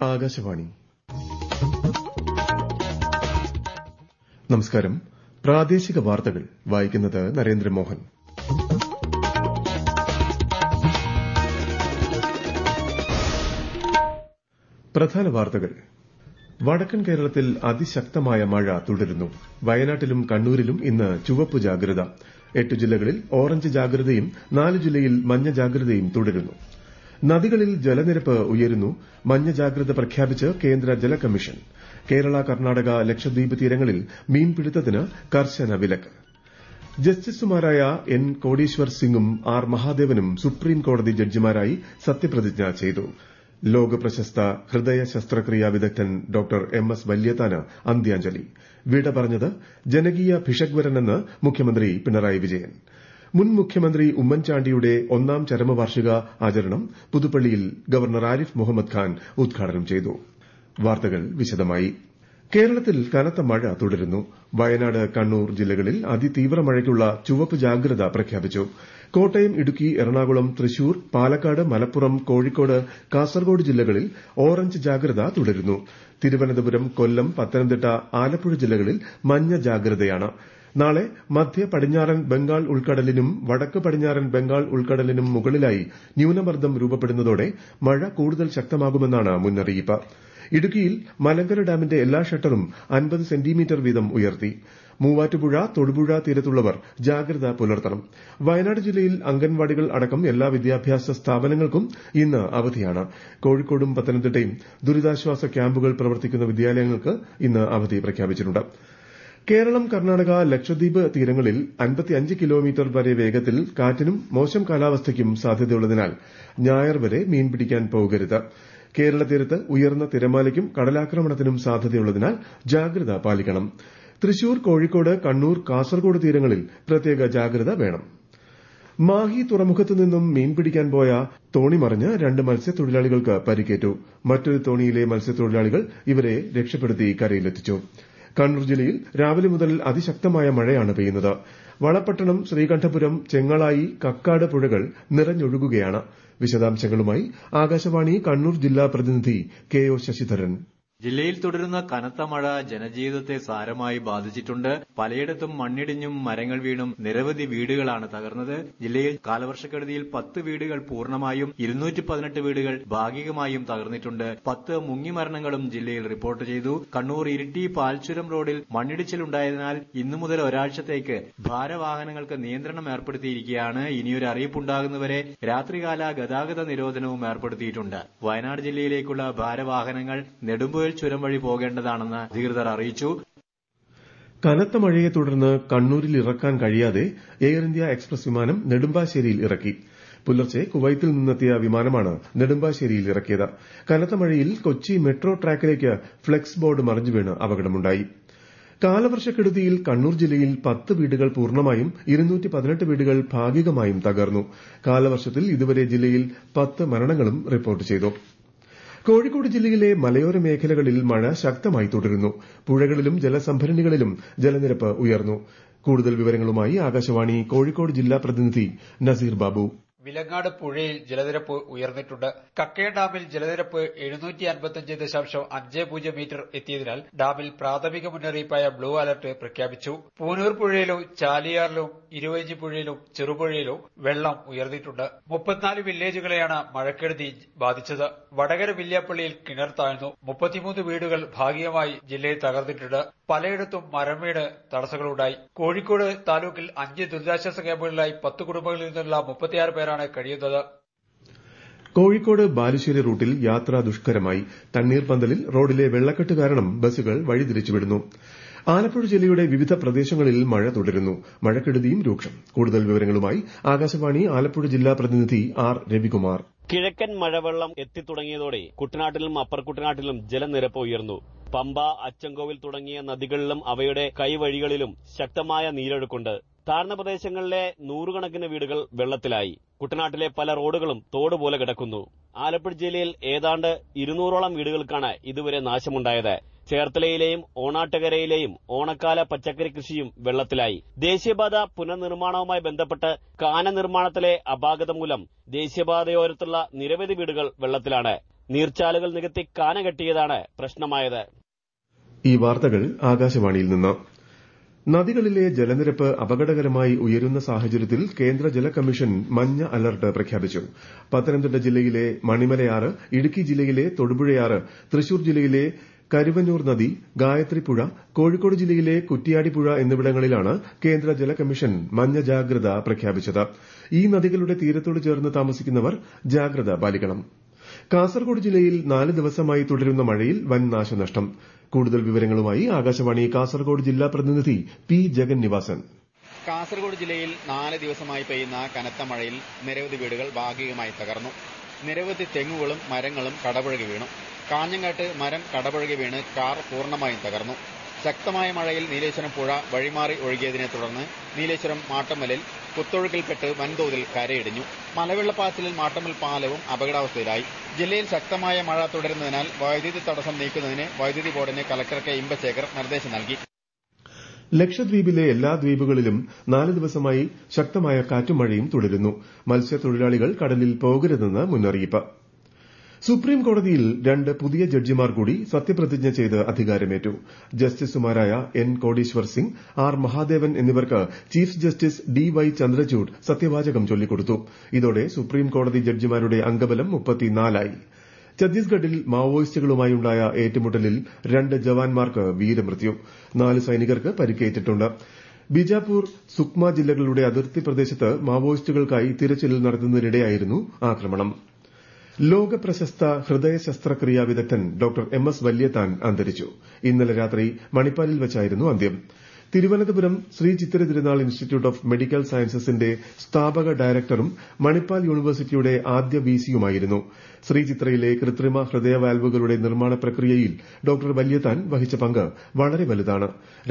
ആകാശവാണി നമസ്കാരം പ്രാദേശിക വാർത്തകൾ വായിക്കുന്നത് നരേന്ദ്രമോഹൻ പ്രധാന വാർത്തകൾ വടക്കൻ കേരളത്തിൽ അതിശക്തമായ മഴ തുടരുന്നു വയനാട്ടിലും കണ്ണൂരിലും ഇന്ന് ചുവപ്പ് ജാഗ്രത എട്ട് ജില്ലകളിൽ ഓറഞ്ച് ജാഗ്രതയും നാല് ജില്ലയിൽ മഞ്ഞ ജാഗ്രതയും തുടരുന്നു നദികളിൽ ജലനിരപ്പ് ഉയരുന്നു മഞ്ഞ ജാഗ്രത പ്രഖ്യാപിച്ച് കേന്ദ്ര ജല കമ്മീഷൻ കേരള കർണാടക ലക്ഷദ്വീപ് തീരങ്ങളിൽ മീൻപിടുത്തത്തിന് കർശന വിലക്ക് ജസ്റ്റിസുമാരായ എൻ കോടീശ്വർ സിംഗും ആർ മഹാദേവനും സുപ്രീം കോടതി ജഡ്ജിമാരായി സത്യപ്രതിജ്ഞ ചെയ്തു ലോക പ്രശസ്ത ഹൃദയ ശസ്ത്രക്രിയാ വിദഗ്ധൻ ഡോക്ടർ എം എസ് വല്യത്താന് അന്ത്യാഞ്ജലി വിട പറഞ്ഞത് ജനകീയ ഭിഷഗ്വരനെന്ന് മുഖ്യമന്ത്രി പിണറായി വിജയൻ മുൻ മുഖ്യമന്ത്രി ഉമ്മൻചാണ്ടിയുടെ ഒന്നാം ചരമവാർഷിക ആചരണം പുതുപ്പള്ളിയിൽ ഗവർണർ ആരിഫ് മുഹമ്മദ് ഖാൻ ഉദ്ഘാടനം ചെയ്തു വാർത്തകൾ വിശദമായി കേരളത്തിൽ കനത്ത മഴ തുടരുന്നു വയനാട് കണ്ണൂർ ജില്ലകളിൽ അതിതീവ്ര മഴയ്ക്കുള്ള ചുവപ്പ് ജാഗ്രത പ്രഖ്യാപിച്ചു കോട്ടയം ഇടുക്കി എറണാകുളം തൃശൂർ പാലക്കാട് മലപ്പുറം കോഴിക്കോട് കാസർഗോഡ് ജില്ലകളിൽ ഓറഞ്ച് ജാഗ്രത തുടരുന്നു തിരുവനന്തപുരം കൊല്ലം പത്തനംതിട്ട ആലപ്പുഴ ജില്ലകളിൽ മഞ്ഞ ജാഗ്രതയാണ് നാളെ മധ്യ പടിഞ്ഞാറൻ ബംഗാൾ ഉൾക്കടലിനും വടക്ക് പടിഞ്ഞാറൻ ബംഗാൾ ഉൾക്കടലിനും മുകളിലായി ന്യൂനമർദ്ദം രൂപപ്പെടുന്നതോടെ മഴ കൂടുതൽ ശക്തമാകുമെന്നാണ് മുന്നറിയിപ്പ് ഇടുക്കിയിൽ മലങ്കര ഡാമിന്റെ എല്ലാ ഷട്ടറും അൻപത് സെന്റിമീറ്റർ വീതം ഉയർത്തി മൂവാറ്റുപുഴ തൊടുപുഴ തീരത്തുള്ളവർ ജാഗ്രത പുലർത്തണം വയനാട് ജില്ലയിൽ അംഗൻവാടികൾ അടക്കം എല്ലാ വിദ്യാഭ്യാസ സ്ഥാപനങ്ങൾക്കും ഇന്ന് അവധിയാണ് കോഴിക്കോടും പത്തനംതിട്ടയും ദുരിതാശ്വാസ ക്യാമ്പുകൾ പ്രവർത്തിക്കുന്ന വിദ്യാലയങ്ങൾക്ക് ഇന്ന് അവധി പ്രഖ്യാപിച്ചിട്ടുണ്ട് കേരളം കർണാടക ലക്ഷദ്വീപ് തീരങ്ങളിൽ അൻപത്തിയഞ്ച് കിലോമീറ്റർ വരെ വേഗത്തിൽ കാറ്റിനും മോശം കാലാവസ്ഥയ്ക്കും സാധ്യതയുള്ളതിനാൽ ഞായർ വരെ മീൻ പിടിക്കാൻ പോകരുത് കേരള തീരത്ത് ഉയർന്ന തിരമാലയ്ക്കും കടലാക്രമണത്തിനും സാധ്യതയുള്ളതിനാൽ ജാഗ്രത പാലിക്കണം തൃശൂർ കോഴിക്കോട് കണ്ണൂർ കാസർഗോഡ് തീരങ്ങളിൽ പ്രത്യേക ജാഗ്രത വേണം മാഹി തുറമുഖത്തു നിന്നും മീൻ പിടിക്കാൻ പോയ തോണി മറിഞ്ഞ് രണ്ട് മത്സ്യത്തൊഴിലാളികൾക്ക് പരിക്കേറ്റു മറ്റൊരു തോണിയിലെ മത്സ്യത്തൊഴിലാളികൾ ഇവരെ രക്ഷപ്പെടുത്തി കരയിലെത്തിച്ചു കണ്ണൂർ ജില്ലയിൽ രാവിലെ മുതൽ അതിശക്തമായ മഴയാണ് പെയ്യുന്നത് വളപട്ടണം ശ്രീകണ്ഠപുരം ചെങ്ങളായി കക്കാട് പുഴകൾ നിറഞ്ഞൊഴുകുകയാണ് വിശദാംശങ്ങളുമായി ആകാശവാണി കണ്ണൂർ ജില്ലാ പ്രതിനിധി കെ ഒ ശശിധരൻ ജില്ലയിൽ തുടരുന്ന കനത്ത മഴ ജനജീവിതത്തെ സാരമായി ബാധിച്ചിട്ടുണ്ട് പലയിടത്തും മണ്ണിടിഞ്ഞും മരങ്ങൾ വീണും നിരവധി വീടുകളാണ് തകർന്നത് ജില്ലയിൽ കാലവർഷക്കെടുതിയിൽ പത്ത് വീടുകൾ പൂർണ്ണമായും ഇരുന്നൂറ്റി പതിനെട്ട് വീടുകൾ ഭാഗികമായും തകർന്നിട്ടുണ്ട് പത്ത് മുങ്ങിമരണങ്ങളും ജില്ലയിൽ റിപ്പോർട്ട് ചെയ്തു കണ്ണൂർ ഇരിട്ടി പാൽച്ചുരം റോഡിൽ മണ്ണിടിച്ചിലുണ്ടായതിനാൽ ഇന്നു മുതൽ ഒരാഴ്ചത്തേക്ക് ഭാരവാഹനങ്ങൾക്ക് നിയന്ത്രണം ഏർപ്പെടുത്തിയിരിക്കുകയാണ് ഇനിയൊരു അറിയിപ്പുണ്ടാകുന്നവരെ രാത്രികാല ഗതാഗത നിരോധനവും ഏർപ്പെടുത്തിയിട്ടുണ്ട് വയനാട് ജില്ലയിലേക്കുള്ള ഭാരവാഹനങ്ങൾ നെടുമ്പുഴ ചുരം വഴി പോകേണ്ടതാണെന്ന് അധികൃതർ അറിയിച്ചു കനത്ത മഴയെ തുടർന്ന് കണ്ണൂരിൽ ഇറക്കാൻ കഴിയാതെ എയർ ഇന്ത്യ എക്സ്പ്രസ് വിമാനം നെടുമ്പാശ്ശേരിയിൽ ഇറക്കി പുലർച്ചെ കുവൈത്തിൽ നിന്നെത്തിയ വിമാനമാണ് നെടുമ്പാശ്ശേരിയിൽ ഇറക്കിയത് കനത്ത മഴയിൽ കൊച്ചി മെട്രോ ട്രാക്കിലേക്ക് ഫ്ളക്സ് ബോർഡ് മറിഞ്ഞു വീണ് അപകടമുണ്ടായി കാലവർഷക്കെടുതിയിൽ കണ്ണൂർ ജില്ലയിൽ പത്ത് വീടുകൾ പൂർണ്ണമായും ഇരുന്നൂറ്റി പതിനെട്ട് വീടുകൾ ഭാഗികമായും തകർന്നു കാലവർഷത്തിൽ ഇതുവരെ ജില്ലയിൽ പത്ത് മരണങ്ങളും റിപ്പോർട്ട് ചെയ്തു കോഴിക്കോട് ജില്ലയിലെ മലയോര മേഖലകളിൽ മഴ ശക്തമായി തുടരുന്നു പുഴകളിലും ജലസംഭരണികളിലും ജലനിരപ്പ് ഉയർന്നു കൂടുതൽ വിവരങ്ങളുമായി ആകാശവാണി കോഴിക്കോട് ജില്ലാ പ്രതിനിധി നസീർ ബാബു വിലങ്ങാട് പുഴയിൽ ജലനിരപ്പ് ഉയർന്നിട്ടുണ്ട് കക്കയ ഡാമിൽ ജലനിരപ്പ് എഴുന്നൂറ്റി അൻപത്തിയഞ്ച് ദശാംശം അഞ്ച് പൂജ്യം മീറ്റർ എത്തിയതിനാൽ ഡാമിൽ പ്രാഥമിക മുന്നറിയിപ്പായ ബ്ലൂ അലർട്ട് പ്രഖ്യാപിച്ചു പൂനൂർ പുഴയിലും ചാലിയാറിലും ഇരുവഞ്ചി പുഴയിലും ചെറുപുഴയിലും വെള്ളം ഉയർന്നിട്ടുണ്ട് മുപ്പത്തിനാല് വില്ലേജുകളെയാണ് മഴക്കെടുതി ബാധിച്ചത് വടകര വില്യാപ്പള്ളിയിൽ കിണർ താഴ്ന്നു മുപ്പത്തിമൂന്ന് വീടുകൾ ഭാഗികമായി ജില്ലയിൽ തകർന്നിട്ടുണ്ട് പലയിടത്തും മരം വീണ് തടസ്സങ്ങളുണ്ടായി കോഴിക്കോട് താലൂക്കിൽ അഞ്ച് ദുരിതാശ്വാസ ക്യാമ്പുകളിലായി പത്ത് കുടുംബങ്ങളിൽ നിന്നുള്ള മുപ്പത്തിയാറ് പേരാണ് കഴിയുന്നത് കോഴിക്കോട് ബാലുശ്ശേരി റൂട്ടിൽ യാത്ര ദുഷ്കരമായി തണ്ണീർപന്തലിൽ റോഡിലെ വെള്ളക്കെട്ട് കാരണം ബസ്സുകൾ വഴിതിരിച്ചുവിടുന്നു ആലപ്പുഴ ജില്ലയുടെ വിവിധ പ്രദേശങ്ങളിൽ മഴ തുടരുന്നു മഴക്കെടുതിയും രൂക്ഷം കൂടുതൽ വിവരങ്ങളുമായി ആകാശവാണി ആലപ്പുഴ ജില്ലാ പ്രതിനിധി ആർ രവികുമാർ കിഴക്കൻ മഴവെള്ളം എത്തിത്തുടങ്ങിയതോടെ കുട്ടനാട്ടിലും അപ്പർ കുട്ടനാട്ടിലും ജലനിരപ്പ് ഉയർന്നു പമ്പ അച്ചൻകോവിൽ തുടങ്ങിയ നദികളിലും അവയുടെ കൈവഴികളിലും ശക്തമായ നീരൊഴുക്കുണ്ട് താഴ്ന്ന പ്രദേശങ്ങളിലെ നൂറുകണക്കിന് വീടുകൾ വെള്ളത്തിലായി കുട്ടനാട്ടിലെ പല റോഡുകളും തോട് പോലെ കിടക്കുന്നു ആലപ്പുഴ ജില്ലയിൽ ഏതാണ്ട് ഇരുന്നൂറോളം വീടുകൾക്കാണ് ഇതുവരെ നാശമുണ്ടായത് ചേർത്തലയിലെയും ഓണാട്ടുകരയിലെയും ഓണക്കാല പച്ചക്കറി കൃഷിയും വെള്ളത്തിലായി ദേശീയപാത പുനർനിർമ്മാണവുമായി ബന്ധപ്പെട്ട് കാന നിർമ്മാണത്തിലെ അപാകത മൂലം ദേശീയപാതയോരത്തുള്ള നിരവധി വീടുകൾ വെള്ളത്തിലാണ് നീർച്ചാലുകൾ നികത്തി കാന കെട്ടിയതാണ് പ്രശ്നമായത് ഈ വാർത്തകൾ ആകാശവാണിയിൽ നിന്ന് നദികളിലെ ജലനിരപ്പ് അപകടകരമായി ഉയരുന്ന സാഹചര്യത്തിൽ കേന്ദ്ര ജല കമ്മീഷൻ മഞ്ഞ അലർട്ട് പ്രഖ്യാപിച്ചു പത്തനംതിട്ട ജില്ലയിലെ മണിമലയാറ് ഇടുക്കി ജില്ലയിലെ തൊടുപുഴയാറ് തൃശൂർ ജില്ലയിലെ കരുവന്നൂർ നദി ഗായത്രിപ്പുഴ കോഴിക്കോട് ജില്ലയിലെ കുറ്റിയാടിപ്പുഴ എന്നിവിടങ്ങളിലാണ് കേന്ദ്ര ജല കമ്മീഷൻ മഞ്ഞ ജാഗ്രത പ്രഖ്യാപിച്ചത് ഈ നദികളുടെ തീരത്തോട് ചേർന്ന് താമസിക്കുന്നവർ ജാഗ്രത പാലിക്കണം കാസർഗോഡ് ജില്ലയിൽ നാല് ദിവസമായി തുടരുന്ന മഴയിൽ വൻ നാശനഷ്ടം കൂടുതൽ വിവരങ്ങളുമായി ആകാശവാണി കാസർഗോഡ് ജില്ലാ പ്രതിനിധി പി ജഗൻ നിവാസൻ കാസർഗോഡ് ജില്ലയിൽ നാല് ദിവസമായി പെയ്യുന്ന കനത്ത മഴയിൽ നിരവധി വീടുകൾ ഭാഗികമായി തകർന്നു നിരവധി തെങ്ങുകളും മരങ്ങളും കടപുഴകി വീണു കാഞ്ഞങ്ങാട്ട് മരം കടപുഴകി വീണ് കാർ പൂർണ്ണമായും തകർന്നു ശക്തമായ മഴയിൽ നീലേശ്വരം പുഴ വഴിമാറി ഒഴുകിയതിനെ തുടർന്ന് നീലേശ്വരം മാട്ടമ്മലിൽ കുത്തൊഴുക്കിൽപ്പെട്ട് വൻതോതിൽ കരയിടിഞ്ഞു മലവെള്ളപ്പാച്ചിലിൽ മാട്ടമ്മൽ പാലവും അപകടാവസ്ഥയിലായി ജില്ലയിൽ ശക്തമായ മഴ തുടരുന്നതിനാൽ വൈദ്യുതി തടസ്സം നീക്കുന്നതിന് വൈദ്യുതി ബോർഡിന് കലക്ടർ കെ ഇമ്പശേഖർ നിർദ്ദേശം നൽകി ലക്ഷദ്വീപിലെ എല്ലാ ദ്വീപുകളിലും നാല് ദിവസമായി ശക്തമായ കാറ്റും മഴയും തുടരുന്നു മത്സ്യത്തൊഴിലാളികൾ കടലിൽ പോകരുതെന്ന് മുന്നറിയിപ്പ് സുപ്രീം കോടതിയിൽ രണ്ട് പുതിയ ജഡ്ജിമാർ കൂടി സത്യപ്രതിജ്ഞ ചെയ്ത് അധികാരമേറ്റു ജസ്റ്റിസുമാരായ എൻ കോടീശ്വർ സിംഗ് ആർ മഹാദേവൻ എന്നിവർക്ക് chief justice D Y Chandrachud സത്യവാചകം ചൊല്ലിക്കൊടുത്തു ഇതോടെ സുപ്രീം കോടതി ജഡ്ജിമാരുടെ അംഗബലം മുപ്പത്തിനാലായി ഛത്തീസ്ഗഡിൽ മാവോയിസ്റ്റുകളുമായുണ്ടായ ഏറ്റുമുട്ടലിൽ രണ്ട് ജവാന്മാർക്ക് വീരമൃത്യു നാല് സൈനികർക്ക് പരിക്കേറ്റിട്ടുണ്ട് ബിജാപൂർ സുക്മ ജില്ലകളുടെ അതിർത്തി പ്രദേശത്ത് മാവോയിസ്റ്റുകൾക്കായി തിരച്ചിൽ നടത്തുന്നതിനിടെയായിരുന്നു ആക്രമണം ലോക പ്രശസ്ത ഹൃദയ ശസ്ത്രക്രിയാ വിദഗ്ധൻ ഡോക്ടർ എം എസ് വല്യത്താൻ അന്തരിച്ചു ഇന്നലെ രാത്രി മണിപ്പാലിൽ വെച്ചായിരുന്നു അന്ത്യം തിരുവനന്തപുരം ശ്രീ ചിത്തിര തിരുനാൾ ഇൻസ്റ്റിറ്റ്യൂട്ട് ഓഫ് മെഡിക്കൽ സയൻസസിന്റെ സ്ഥാപക ഡയറക്ടറും മണിപ്പാൽ യൂണിവേഴ്സിറ്റിയുടെ ആദ്യ വിസിയുമായിരുന്നു ശ്രീ ചിത്രയിലെ കൃത്രിമ ഹൃദയ വാൽവുകളുടെ നിർമ്മാണ പ്രക്രിയയിൽ ഡോക്ടർ വല്യത്താൻ വഹിച്ച പങ്ക് വളരെ വലുതാണ്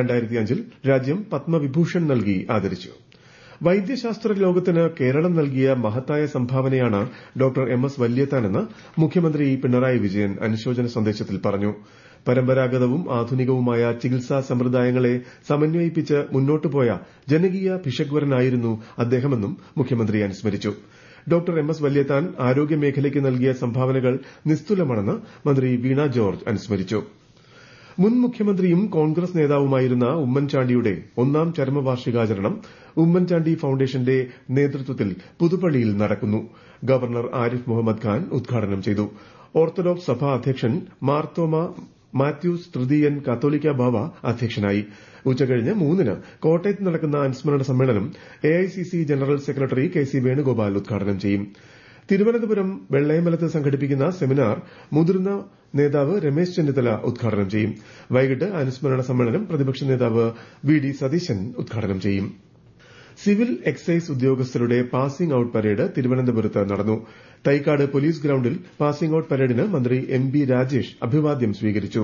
ൽ രാജ്യം പത്മവിഭൂഷൺ നൽകി ആദരിച്ചു വൈദ്യശാസ്ത്ര ലോകത്തിന് കേരളം നൽകിയ മഹത്തായ സംഭാവനയാണ് ഡോക്ടർ എം എസ് വല്യത്താനെന്ന് മുഖ്യമന്ത്രി പിണറായി വിജയൻ അനുശോചന സന്ദേശത്തിൽ പറഞ്ഞു പരമ്പരാഗതവും ആധുനികവുമായ ചികിത്സാ സമ്പ്രദായങ്ങളെ സമന്വയിപ്പിച്ച് മുന്നോട്ടുപോയ ജനകീയ ഭിഷഗ്വരനായിരുന്നു അദ്ദേഹമെന്നും മുഖ്യമന്ത്രി അനുസ്മരിച്ചു ഡോക്ടർ എം എസ് വല്യത്താൻ ആരോഗ്യമേഖലയ്ക്ക് നൽകിയ സംഭാവനകൾ നിസ്തുലമാണെന്ന് മന്ത്രി വീണ ജോർജ് അനുസ്മരിച്ചു മുൻ മുഖ്യമന്ത്രിയും കോൺഗ്രസ് നേതാവുമായിരുന്ന ഉമ്മൻചാണ്ടിയുടെ ഒന്നാം ചരമവാർഷികാചരണം ഉമ്മൻചാണ്ടി ഫൌണ്ടേഷന്റെ നേതൃത്വത്തിൽ പുതുപ്പള്ളിയിൽ നടക്കുന്നു ഗവർണർ ആരിഫ് മുഹമ്മദ് ഖാൻ ഉദ്ഘാടനം ചെയ്തു ഓർത്തഡോക്സ് സഭാ അധ്യക്ഷൻ മാർത്തോമ മാത്യൂസ് തൃതീയൻ കത്തോലിക്ക ബാവ അധ്യക്ഷനായി ഉച്ചകഴിഞ്ഞ് മൂന്നിന് കോട്ടയത്ത് നടക്കുന്ന അനുസ്മരണ സമ്മേളനം AICC general secretary K C Venugopal ഉദ്ഘാടനം ചെയ്യും തിരുവനന്തപുരം വെള്ളയമലത്ത് സംഘടിപ്പിക്കുന്ന സെമിനാർ മുതിർന്ന നേതാവ് രമേശ് ചെന്നിത്തല ഉദ്ഘാടനം ചെയ്യും വൈകിട്ട് അനുസ്മരണ സമ്മേളനം പ്രതിപക്ഷ നേതാവ് വി ഡി സതീശൻ ഉദ്ഘാടനം ചെയ്യും സിവിൽ എക്സൈസ് ഉദ്യോഗസ്ഥരുടെ പാസിംഗ് ഔട്ട് പരേഡ് തിരുവനന്തപുരത്ത് നടന്നു തൈക്കാട് പോലീസ് ഗ്രൌണ്ടിൽ പാസിംഗ് ഔട്ട് പരേഡിന് മന്ത്രി എം ബി രാജേഷ് അഭിവാദ്യം സ്വീകരിച്ചു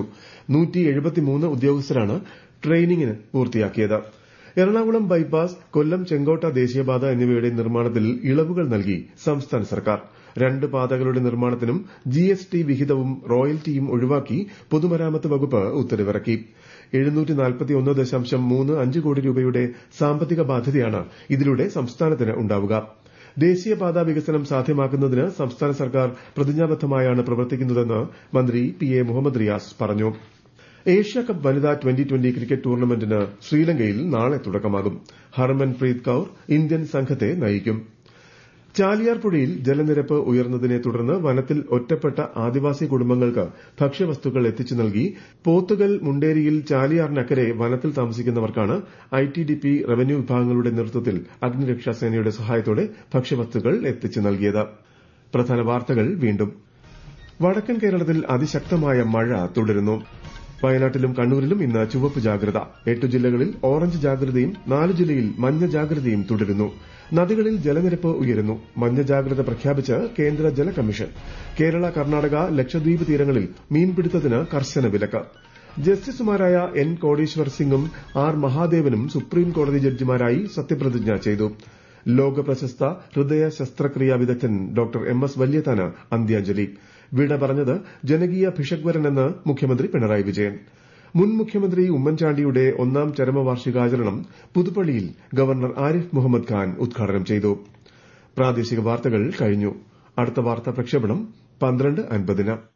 ഉദ്യോഗസ്ഥരാണ് ട്രെയിനിംഗ് പൂർത്തിയാക്കിയത് എറണാകുളം ബൈപ്പാസ് കൊല്ലം ചെങ്കോട്ട ദേശീയപാത എന്നിവയുടെ നിർമ്മാണത്തിൽ ഇളവുകൾ നൽകി സംസ്ഥാന സർക്കാർ രണ്ട് പാതകളുടെ നിർമ്മാണത്തിനും ജിഎസ്ടി വിഹിതവും റോയൽറ്റിയും ഒഴിവാക്കി പൊതുമരാമത്ത് വകുപ്പ് ഉത്തരവിറക്കി കോടി രൂപയുടെ സാമ്പത്തിക ബാധ്യതയാണ് ഇതിലൂടെ സംസ്ഥാനത്തിന് ഉണ്ടാവുക ദേശീയപാതാ വികസനം സാധ്യമാക്കുന്നതിന് സംസ്ഥാന സർക്കാർ പ്രതിജ്ഞാബദ്ധമായാണ് പ്രവർത്തിക്കുന്നതെന്ന് മന്ത്രി പി എ മുഹമ്മദ് റിയാസ് പറഞ്ഞു ഏഷ്യ കപ്പ് വനിതാ ട്വന്റി ട്വന്റി ക്രിക്കറ്റ് ടൂർണമെന്റിന് ശ്രീലങ്കയിൽ നാളെ തുടക്കമാകും ഹർമൻപ്രീത് കൌർ ഇന്ത്യൻ സംഘത്തെ നയിക്കും ചാലിയാർ പുഴയിൽ ജലനിരപ്പ് ഉയർന്നതിനെ തുടർന്ന് വനത്തിൽ ഒറ്റപ്പെട്ട ആദിവാസി കുടുംബങ്ങൾക്ക് ഭക്ഷ്യവസ്തുക്കൾ എത്തിച്ചു നൽകി പോത്തുകൽ മുണ്ടേരിയിൽ ചാലിയാറിനക്കരെ വനത്തിൽ താമസിക്കുന്നവർക്കാണ് ഐടിഡിപി റവന്യൂ വിഭാഗങ്ങളുടെ നേതൃത്വത്തിൽ അഗ്നിരക്ഷാ സേനയുടെ സഹായത്തോടെ ഭക്ഷ്യവസ്തുക്കൾ എത്തിച്ചു നൽകിയത് പ്രധാന വാർത്തകൾ വീണ്ടും വടക്കൻ കേരളത്തിൽ അതിശക്തമായ മഴ തുടരുന്നു വയനാട്ടിലും കണ്ണൂരിലും ഇന്ന് ചുവപ്പ് ജാഗ്രത എട്ട് ജില്ലകളിൽ ഓറഞ്ച് ജാഗ്രതയും നാല് ജില്ലയിൽ മഞ്ഞ ജാഗ്രതയും തുടരുന്നു നദികളിൽ ജലനിരപ്പ് ഉയരുന്നു മഞ്ഞ ജാഗ്രത പ്രഖ്യാപിച്ച് കേന്ദ്ര ജല കമ്മീഷൻ കേരള കർണാടക ലക്ഷദ്വീപ് തീരങ്ങളിൽ മീൻപിടുത്തത്തിന് കർശന വിലക്ക് ജസ്റ്റിസുമാരായ എൻ കോടീശ്വർ സിംഗും ആർ മഹാദേവനും സുപ്രീം കോടതി ജഡ്ജിമാരായി സത്യപ്രതിജ്ഞ ചെയ്തു ലോക പ്രശസ്ത ഹൃദയ ശസ്ത്രക്രിയാ വിദഗ്ധൻ ഡോക്ടർ എം എസ് വല്യത്താന് അന്ത്യാഞ്ജലി വിട പറഞ്ഞത് ജനകീയ ഭിഷഗ്വരനെന്ന് മുഖ്യമന്ത്രി പിണറായി വിജയൻ മുൻ മുഖ്യമന്ത്രി ഉമ്മൻചാണ്ടിയുടെ ഒന്നാം ചരമവാർഷികാചരണം പുതുപ്പള്ളിയിൽ ഗവർണർ ആരിഫ് മുഹമ്മദ് ഖാൻ ഉദ്ഘാടനം ചെയ്തു പ്രാദേശിക വാർത്തകൾ കഴിഞ്ഞു അടുത്ത വാർത്താ പ്രക്ഷേപണം പന്ത്രണ്ട് അൻപതിന്